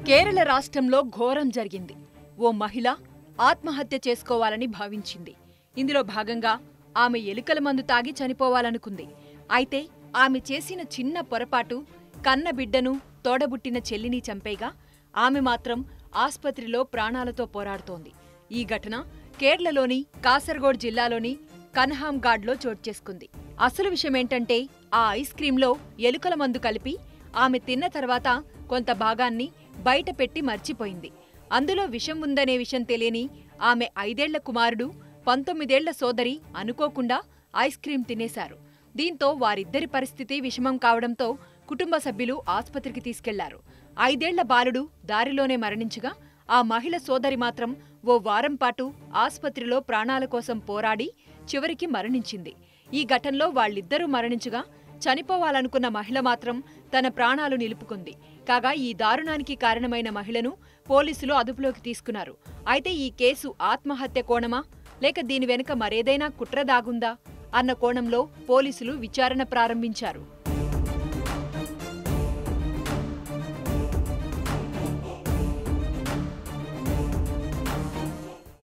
కేరళ రాష్ట్రంలో ఘోరం జరిగింది ఓ మహిళ ఆత్మహత్య చేసుకోవాలని భావించింది ఇందులో భాగంగా ఆమె ఎలుకల మందు తాగి చనిపోవాలనుకుంది అయితే ఆమె చేసిన చిన్న పొరపాటు కన్న బిడ్డను తోడబుట్టిన చెల్లిని చంపేగా ఆమె మాత్రం ఆస్పత్రిలో ప్రాణాలతో పోరాడుతోంది ఈ ఘటన కేరళలోని కాసర్గోడ్ జిల్లాలోని కన్హాంగాడ్లో చోటు చేసుకుంది అసలు విషయమేంటంటే ఆ ఐస్ క్రీంలో ఎలుకల మందు కలిపి ఆమె తిన్న తర్వాత కొంత భాగాన్ని బయట పెట్టి మర్చిపోయింది అందులో విషం ఉందనే విషయం తెలియని ఆమె ఐదేళ్ల కుమారుడు పంతొమ్మిదేళ్ల సోదరి అనుకోకుండా ఐస్ క్రీం తినేశారు దీంతో వారిద్దరి పరిస్థితి విషమం కావడంతో కుటుంబ సభ్యులు ఆస్పత్రికి తీసుకెళ్లారు ఐదేళ్ల బాలుడు దారిలోనే మరణించగా ఆ మహిళ సోదరి మాత్రం ఓ వారం పాటు ఆస్పత్రిలో ప్రాణాల కోసం పోరాడి చివరికి మరణించింది ఈ ఘటనలో వాళ్ళిద్దరూ మరణించగా చనిపోవాలనుకున్న మహిళ మాత్రం తన ప్రాణాలు నిలుపుకుంది కాగా ఈ దారుణానికి కారణమైన మహిళను పోలీసులు అదుపులోకి తీసుకున్నారు అయితే ఈ కేసు ఆత్మహత్య కోణమా లేక దీని వెనుక మరేదైనా కుట్ర దాగుందా అన్న కోణంలో పోలీసులు విచారణ ప్రారంభించారు